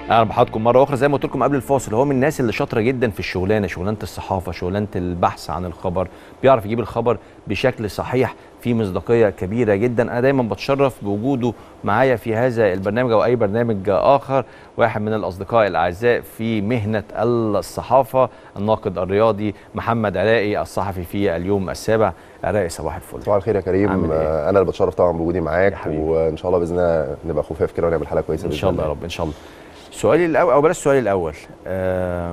اهلا بحضراتكم مره اخرى زي ما قلت لكم قبل الفاصل هو من الناس اللي شاطره جدا في الشغلانه شغلانه الصحافه شغلانه البحث عن الخبر بيعرف يجيب الخبر بشكل صحيح في مصداقيه كبيره جدا انا دايما بتشرف بوجوده معايا في هذا البرنامج او اي برنامج اخر واحد من الاصدقاء الاعزاء في مهنه الصحافه الناقد الرياضي محمد عراقي الصحفي في اليوم السابع عراقي صباح الفل صباح الخير يا كريم عامل إيه؟ آه، انا اللي بتشرف طبعا بوجودي يا معاك حبيبي. وان شاء الله باذن الله نبقى خفاف كده ونعمل حلقه كويسه ان بإذن شاء الله يا رب ان شاء الله سؤالي الاول او بلاش السؤال الاول آه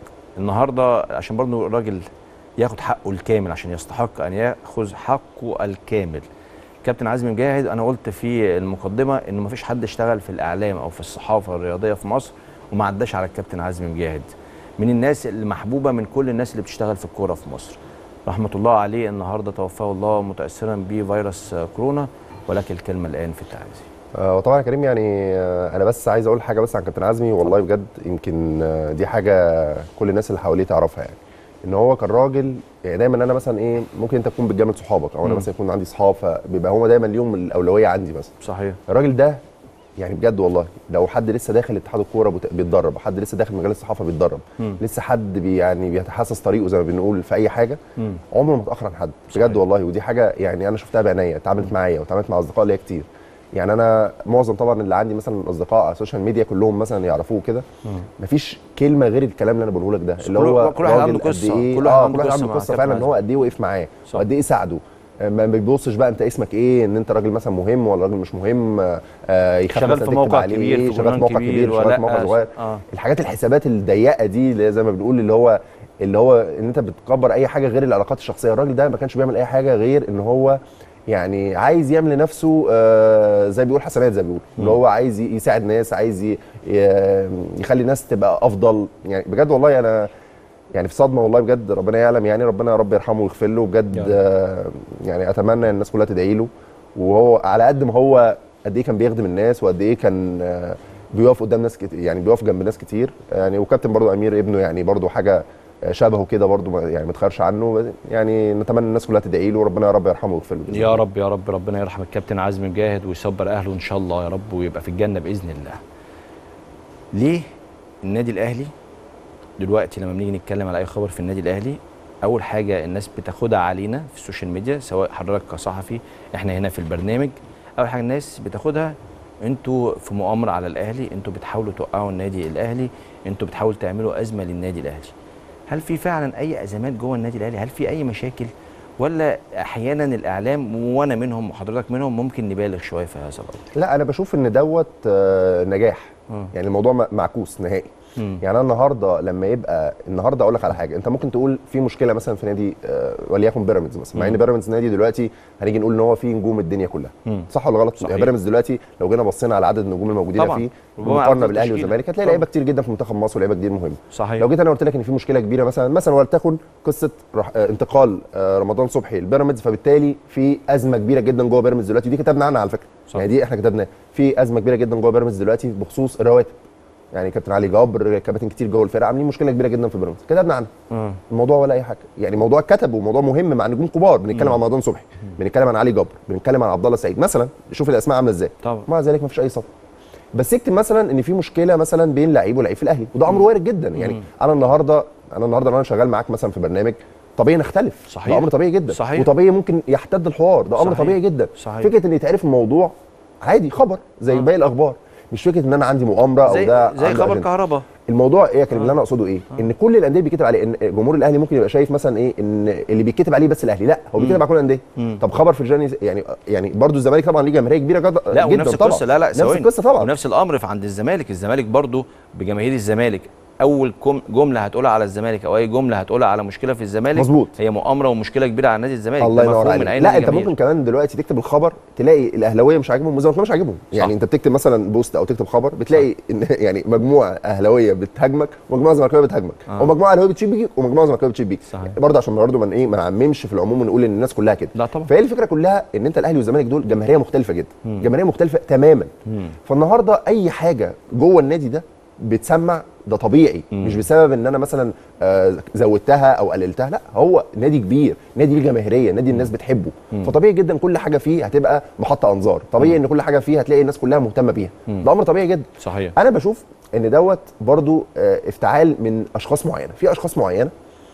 النهارده عشان برضه الراجل ياخد حقه الكامل عشان يستحق ان ياخذ حقه الكامل كابتن عزمي مجاهد انا قلت في المقدمه انه مفيش حد اشتغل في الاعلام او في الصحافه الرياضيه في مصر وما عداش على الكابتن عزمي مجاهد من الناس المحبوبه من كل الناس اللي بتشتغل في الكوره في مصر رحمه الله عليه النهارده توفاه الله متاثرا بفيروس آه، كورونا ولك الكلمه الان في التعازي آه، وطبعا يا كريم يعني آه، انا بس عايز اقول حاجه بس عن كابتن عزمي والله بجد يمكن آه، دي حاجه كل الناس اللي حواليه تعرفها يعني ان هو كان راجل يعني دايما انا مثلا ايه ممكن انت تكون بتجامل صحابك او انا مم. مثلا يكون عندي صحاب فبيبقى هو دايما ليهم الاولويه عندي مثلا صحيح الراجل ده يعني بجد والله لو حد لسه داخل اتحاد الكوره بت- بيتدرب حد لسه داخل مجال الصحافه بيتدرب مم. لسه حد بي يعني بيتحسس طريقه زي ما بنقول في اي حاجه مم. عمره ما اتاخر عن حد صحيح. بجد والله ودي حاجه يعني انا شفتها بعينيا اتعاملت معايا واتعاملت مع اصدقاء ليا كتير يعني انا معظم طبعا اللي عندي مثلا اصدقاء على السوشيال ميديا كلهم مثلا يعرفوه كده مفيش كلمه غير الكلام اللي انا بقوله لك ده اللي كل- هو كل واحد راجل عنده قد قصة، إيه كل واحد آه، عنده كل واحد قصة عنده مع قصه كابتن فعلا ان هو عزمي. قد ايه وقف معاه صح. وقد ايه ساعده آه، ما بيبصش بقى انت اسمك ايه ان انت راجل مثلا مهم ولا راجل مش مهم آه، آه، يخاف شغال مثلاً في تكتب موقع عليه كبير إيه، في شغال في جورنال موقع كبير كبير شغال في موقع ولا صغير اه الحاجات الحسابات الضيقه دي اللي زي ما بنقول اللي هو اللي هو ان انت بتكبر اي حاجه غير العلاقات الشخصيه الراجل ده ما كانش بيعمل اي حاجه غير ان هو يعني عايز يعمل لنفسه آه، زي بيقول حسنات زي ما بيقول اللي هو عايز ي- يساعد ناس عايز ي- ي- يخلي الناس تبقى افضل يعني بجد والله انا يعني في صدمه والله بجد ربنا يعلم يعني ربنا يا رب يرحمه ويغفر له يا بجد رب. آه، يعني اتمنى ان الناس كلها تدعي له وهو على قد ما هو قد ايه كان بيخدم الناس وقد ايه كان آه، بيقف قدام ناس كتير يعني بيقف جنب ناس كتير يعني وكابتن برضو امير ابنه يعني برضو حاجه آه، شبهه كده برضو ما- يعني ما تخافش عنه بس يعني نتمنى الناس كلها تدعي له وربنا يا رب يرحمه ويغفر له بإذن يا الله. رب يا رب ربنا يرحم الكابتن عزمي مجاهد ويصبر اهله ان شاء الله يا رب ويبقى في الجنه باذن الله. ليه النادي الاهلي دلوقتي لما بنيجي نتكلم على اي خبر في النادي الاهلي اول حاجه الناس بتاخدها علينا في السوشيال ميديا سواء حضرتك كصحفي احنا هنا في البرنامج اول حاجه الناس بتاخدها انتوا في مؤامره على الاهلي انتوا بتحاولوا توقعوا النادي الاهلي انتوا بتحاولوا تعملوا ازمه للنادي الاهلي هل في فعلا اي ازمات جوه النادي الاهلي هل في اي مشاكل ولا احيانا الاعلام وانا منهم وحضرتك منهم ممكن نبالغ شويه في هذا الامر لا انا بشوف ان دوت آه، نجاح مم. يعني الموضوع م- معكوس نهائي مم. يعني انا النهارده لما يبقى النهارده اقول لك على حاجه انت ممكن تقول في مشكله مثلا في نادي آه، وليكن بيراميدز مثلا مع ان مم. بيراميدز نادي دلوقتي هنيجي نقول ان هو فيه نجوم الدنيا كلها مم. صح ولا غلط صحيح. يعني بيراميدز دلوقتي لو جينا بصينا على عدد النجوم الموجودين طبعاً. فيه ربما مقارنه عدد بالاهلي التشكيلة. والزمالك هتلاقي طبعاً. لعيبه كتير جدا في منتخب مصر ولعيبه كتير مهمه صحيح لو جيت انا قلت لك ان في مشكله كبيره مثلا مثلا ولتكن قصه رح... آه، انتقال آه، رمضان صبحي لبيراميدز فبالتالي في ازمه كبيره جدا جوه بيراميدز دلوقتي دي كتبنا عنها على فكره صح. يعني دي احنا كتبناها في ازمه كبيره جدا جوه بيراميدز دلوقتي بخصوص الرواتب يعني كابتن علي جبر كباتن كتير جوه الفرقه عاملين مشكله كبيره جدا في بيراميدز كتبنا عنها مم. الموضوع ولا اي حاجه يعني موضوع كتب وموضوع مهم مع نجوم كبار بنتكلم عن رمضان صبحي بنتكلم عن علي جبر بنتكلم عن عبد الله سعيد مثلا شوف الاسماء عامله ازاي طبعا مع ذلك مفيش اي صدمه بس اكتب مثلا ان في مشكله مثلا بين لعيب ولعيب في الاهلي وده امر وارد جدا يعني مم. انا النهارده انا النهارده لو انا شغال معاك مثلا في برنامج طبيعي نختلف صحيح. ده امر طبيعي جدا صحيح. وطبيعي ممكن يحتد الحوار ده امر صحيح. طبيعي جدا صحيح. فكره ان يتعرف الموضوع عادي خبر زي آه. باقي الاخبار مش فكره ان انا عندي مؤامره او زي ده زي عنده خبر أجندة. كهرباء الموضوع ايه يا كريم اللي انا اقصده ايه ان كل الانديه بيكتب عليه ان جمهور الاهلي ممكن يبقى شايف مثلا ايه ان اللي بيتكتب عليه بس الاهلي لا هو بيكتب على كل الانديه مم. طب خبر في الجاني يعني يعني برضو الزمالك طبعا ليه جماهيريه كبيره جدا لا جدا ونفس طبعا القصه لا لا نفس ثواني. القصه طبعا ونفس الامر في عند الزمالك الزمالك برضو بجماهير الزمالك اول كم- جمله هتقولها على الزمالك او اي جمله هتقولها على مشكله في الزمالك مظبوط. هي مؤامره ومشكله كبيره على نادي الزمالك الله ده ينور مفهوم عليك من أي لا نادي انت جماهيري. ممكن كمان دلوقتي تكتب الخبر تلاقي الاهلاويه مش عاجبهم والزملكاويه مش عاجبهم يعني انت بتكتب مثلا بوست او تكتب خبر بتلاقي ان يعني مجموعه اهلاويه بتهاجمك ومجموعه زملكاويه بتهاجمك آه. ومجموعه اهلاويه بتشيد بيك ومجموعه زملكاويه بتشيد بيك صحيح. برضه عشان برضه من ايه ما نعممش في العموم ونقول ان الناس كلها كده لا طبعا فهي الفكره كلها ان انت الاهلي والزمالك دول جماهيريه مختلفه جدا مم. جماهيريه مختلفه تماما مم. فالنهارده اي حاجه جوه النادي ده بتسمع ده طبيعي مم. مش بسبب ان انا مثلا آه، زودتها او قللتها لا هو نادي كبير نادي ليه جماهيريه نادي الناس بتحبه مم. فطبيعي جدا كل حاجه فيه هتبقى محط انظار طبيعي ان كل حاجه فيه هتلاقي الناس كلها مهتمه بيها مم. ده امر طبيعي جدا صحيح انا بشوف ان دوت برضو آه، افتعال من اشخاص معينه في اشخاص معينه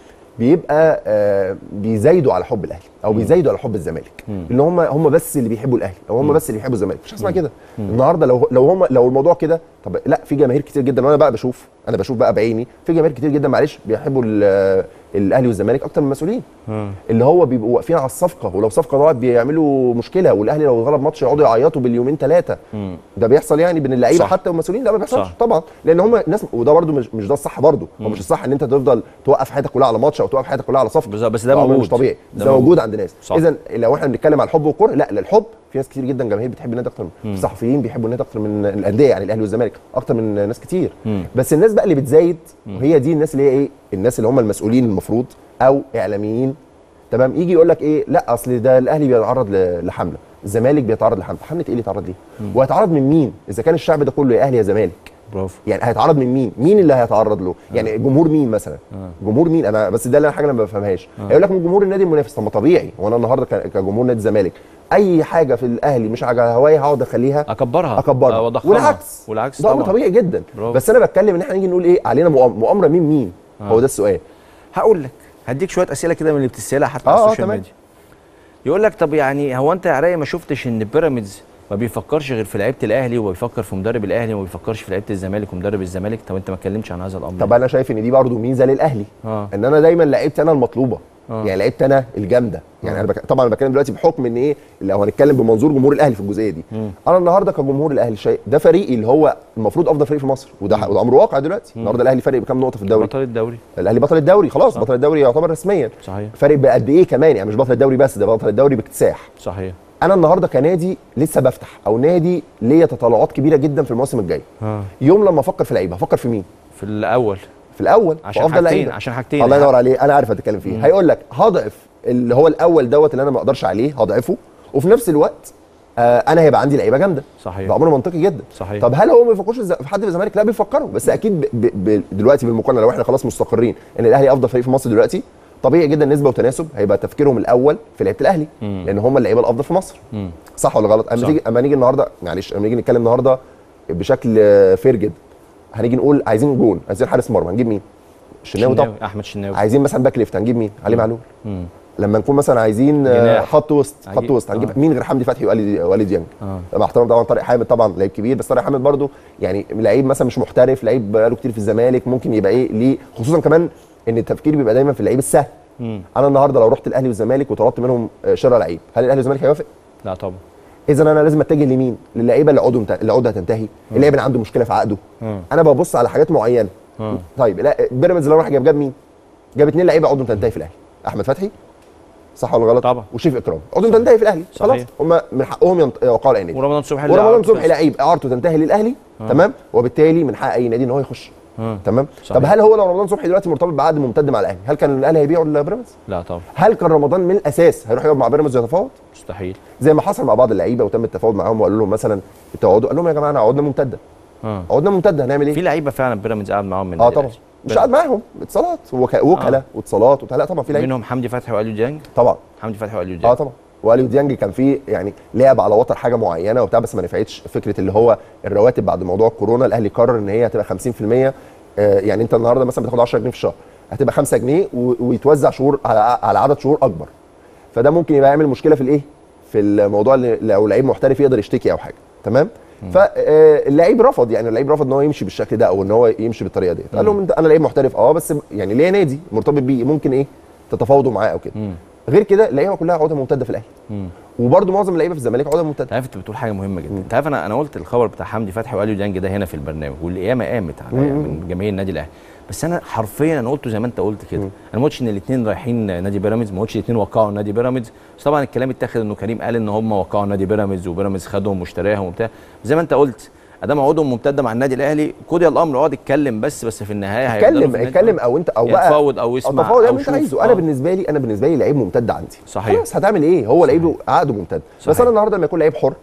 بيبقى آه، بيزايدوا على حب الاهلي او بيزايدوا على حب الزمالك مم. ان هم هم بس اللي بيحبوا الاهلي او هم بس اللي بيحبوا الزمالك مش حاجه اسمها كده مم. النهارده لو لو هم لو الموضوع كده طب لا في جماهير كتير جدا وانا بقى بشوف انا بشوف بقى بعيني في جماهير كتير جدا معلش بيحبوا ال- الاهلي والزمالك اكتر من المسؤولين مم. اللي هو بيبقوا واقفين على الصفقه ولو صفقه ضاعت بيعملوا مشكله والاهلي لو غلب ماتش يقعدوا يعيطوا باليومين ثلاثه مم. ده بيحصل يعني بين اللعيبه صح. حتى والمسؤولين لا ما بيحصلش صح. طبعا لان هم ناس وده برده مش, مش ده الصح برده هو مم. مش الصح ان انت تفضل توقف حياتك كلها على ماتش او توقف حياتك كلها على صفقه بالظبط بس ده أمر موجود مش طبيعي ده ده, موجود. موجود. عند ناس صح. اذا لو احنا بنتكلم على الحب والكره لا لا الحب في ناس كتير جدا جماهير بتحب النادي اكتر من مم. الصحفيين بيحبوا النادي اكتر من الانديه يعني الاهلي والزمالك اكتر من ناس كتير مم. بس الناس بقى اللي بتزايد مم. وهي دي الناس اللي هي ايه الناس اللي هم المسؤولين المفروض او اعلاميين تمام يجي يقول لك ايه لا اصل ده الاهلي بيتعرض ل- لحمله الزمالك بيتعرض لحمله حمله ايه اللي يتعرض ليه وهيتعرض من مين اذا كان الشعب ده كله يا اهلي يا زمالك برافو يعني هيتعرض من مين مين اللي هيتعرض له يعني جمهور مين مثلا آه. جمهور مين انا بس ده اللي انا حاجه انا ما بفهمهاش آه. هيقول لك من جمهور النادي المنافس طب ما طبيعي وانا النهارده ك- كجمهور نادي الزمالك اي حاجه في الاهلي مش على هوايه هقعد اخليها اكبرها اكبرها آه، واضخمها والعكس والعكس ده امر طبعا طبيعي جدا برافو. بس انا بتكلم ان احنا نيجي نقول ايه علينا مؤام- مؤامره مين مين آه. هو ده السؤال هقول لك هديك شويه اسئله كده من اللي بتسالها حتى آه، على آه، السوشيال تمام. ميديا يقول لك طب يعني هو انت يا عرايه ما شفتش ان بيراميدز ما بيفكرش غير في لعيبه الاهلي وبيفكر في مدرب الاهلي وما بيفكرش في لعيبه الزمالك ومدرب الزمالك طب انت ما اتكلمتش عن هذا الامر طب انا شايف ان دي برضه ميزه للاهلي اه ان انا دايما لعيبتي انا المطلوبه آه. يعني لعيبتي انا الجامده يعني آه. انا بك... طبعا انا بتكلم دلوقتي بحكم ان ايه لو هنتكلم بمنظور جمهور الاهلي في الجزئيه دي مم. انا النهارده كجمهور الاهلي شيء ده فريقي اللي هو المفروض افضل فريق في مصر وده وده امر واقع دلوقتي النهارده الاهلي فارق بكام نقطه في الدوري بطل الدوري الاهلي بطل الدوري خلاص صح. بطل الدوري يعتبر رسميا صحيح فارق بقد ايه كمان يعني مش بطل الدوري بس ده بطل الدوري باكتساح صحيح انا النهارده كنادي لسه بفتح او نادي ليا تطلعات كبيره جدا في الموسم الجاي اه يوم لما افكر في لعيبه افكر في مين في الاول في الاول عشان في افضل حاجتين لعيبه عشان حاجتين الله ينور عليه انا عارف هتتكلم فيه مم. هيقول لك هضعف اللي هو الاول دوت اللي انا ما اقدرش عليه هضعفه وفي نفس الوقت آه انا هيبقى عندي لعيبه جامده صحيح ده امر منطقي جدا صحيح طب هل هو ما بيفكرش الز- في حد في الزمالك لا بيفكروا بس اكيد ب... ب... ب... دلوقتي بالمقارنه لو احنا خلاص مستقرين ان الاهلي افضل فريق في مصر دلوقتي طبيعي جدا نسبه وتناسب هيبقى تفكيرهم الاول في لعيبه الاهلي مم. لان هم اللعيبه الافضل في مصر مم. صح ولا غلط اما صح. تيجي اما نيجي النهارده معلش اما نيجي نتكلم النهارده بشكل آه، فير جدا هنيجي نقول عايزين جون عايزين حارس مرمى هنجيب مين الشناوي طبعا شناوي، احمد شناوي عايزين مثلا باك ليفت هنجيب مين علي معلول مم. لما نكون مثلا عايزين آه، جناح. خط وسط خط هنجيب- وسط هنجيب آه. مين غير حمدي فتحي ووالد والد ديانج اه مع احترام طبعا طارق حامد طبعا لعيب كبير بس طارق حامد برضو يعني لعيب مثلا مش محترف لعيب بقاله كتير في الزمالك ممكن يبقى ايه ليه خصوصا كمان ان التفكير بيبقى دايما في اللعيب السهل مم. انا النهارده لو رحت الاهلي والزمالك وطلبت منهم آه، شراء لعيب هل الاهلي والزمالك هيوافق لا طبعا اذا انا لازم اتجه لمين للعيبه اللي عقده اللي عقدها تنتهي اللعيب اللي عنده مشكله في عقده اه انا ببص على حاجات معينه اه طيب لا بيراميدز لو راح جاب جاب مين جاب اثنين لعيبه عقدهم تنتهي في الاهلي احمد فتحي صح ولا غلط طبعا. وشريف اكرام عقدهم تنتهي في الاهلي خلاص صحيح. هم من حقهم ينط- يوقعوا الاي نادي ورمضان صبحي اللي ورمضان عرض صبحي بس. لعيب اعارته تنتهي للاهلي آه. تمام وبالتالي من حق اي نادي ان هو يخش اه تمام صحيح. طب هل هو لو رمضان صبحي دلوقتي مرتبط بعقد ممتد مع الاهلي هل كان الاهلي هيبيعه لبيراميدز لا طبعا هل كان رمضان من الاساس هيروح يقعد مع بيراميدز ويتفاوض مستحيل زي ما حصل مع بعض اللعيبه وتم التفاوض معاهم وقالوا لهم مثلا تقعدوا قال لهم يا جماعه انا عقدنا ممتده اه عقدنا ممتده هنعمل في ايه لعيبه فعلا بيراميدز قاعد معاهم من اه النادي طبعا الأهلي. مش قاعد معاهم اتصالات وك... وكلاء آه. واتصالات وبتاع لا طبعا في لعيبه منهم حمدي فتحي واليو ديانج طبعا حمدي فتحي واليو اه ديانج طبعا واليو ديانج كان في يعني لعب على وتر حاجه معينه وبتاع بس ما نفعتش فكره اللي هو الرواتب بعد موضوع الكورونا الاهلي قرر ان هي هتبقى 50% آه يعني انت النهارده مثلا بتاخد 10 جنيه في الشهر هتبقى 5 جنيه و... ويتوزع شهور على... على عدد شهور اكبر فده ممكن يبقى يعمل مشكله في الايه في الموضوع اللي لو لعيب محترف يقدر يشتكي او حاجه تمام فاللعيب رفض يعني اللعيب رفض ان هو يمشي بالشكل ده او ان هو يمشي بالطريقه دي قال لهم انت انا لعيب محترف اه بس يعني ليا نادي مرتبط بيه ممكن ايه تتفاوضوا معاه او كده مم. غير كده اللعيبه كلها عقودها ممتده في الاهلي مم. وبرده معظم اللعيبه في الزمالك عقودها ممتده انت عارف انت بتقول حاجه مهمه جدا انت عارف انا انا قلت الخبر بتاع حمدي فتحي واليو ديانج ده هنا في البرنامج والقيامه قامت عليا مم. من جماهير النادي الاهلي بس انا حرفيا انا قلته زي ما انت قلت كده مم. انا ما قلتش ان الاثنين رايحين نادي بيراميدز ما قلتش الاثنين وقعوا نادي بيراميدز بس طبعا الكلام اتاخد انه كريم قال ان هم وقعوا نادي بيراميدز وبيراميدز خدهم واشتراهم وبتاع زي ما انت قلت ادام عقودهم ممتده مع النادي الاهلي قضي الامر اقعد اتكلم بس بس في النهايه هيفضلوا في اتكلم النادي اتكلم او انت او يا بقى تفاوض او او يسمع تفاوض او يعني انت شوف. عايزه انا آه. بالنسبه لي انا بالنسبه لي لعيب ممتد عندي صحيح. خلاص هتعمل ايه هو لعيب عقده ممتد بس صحيح. انا النهارده لما يكون لعيب حر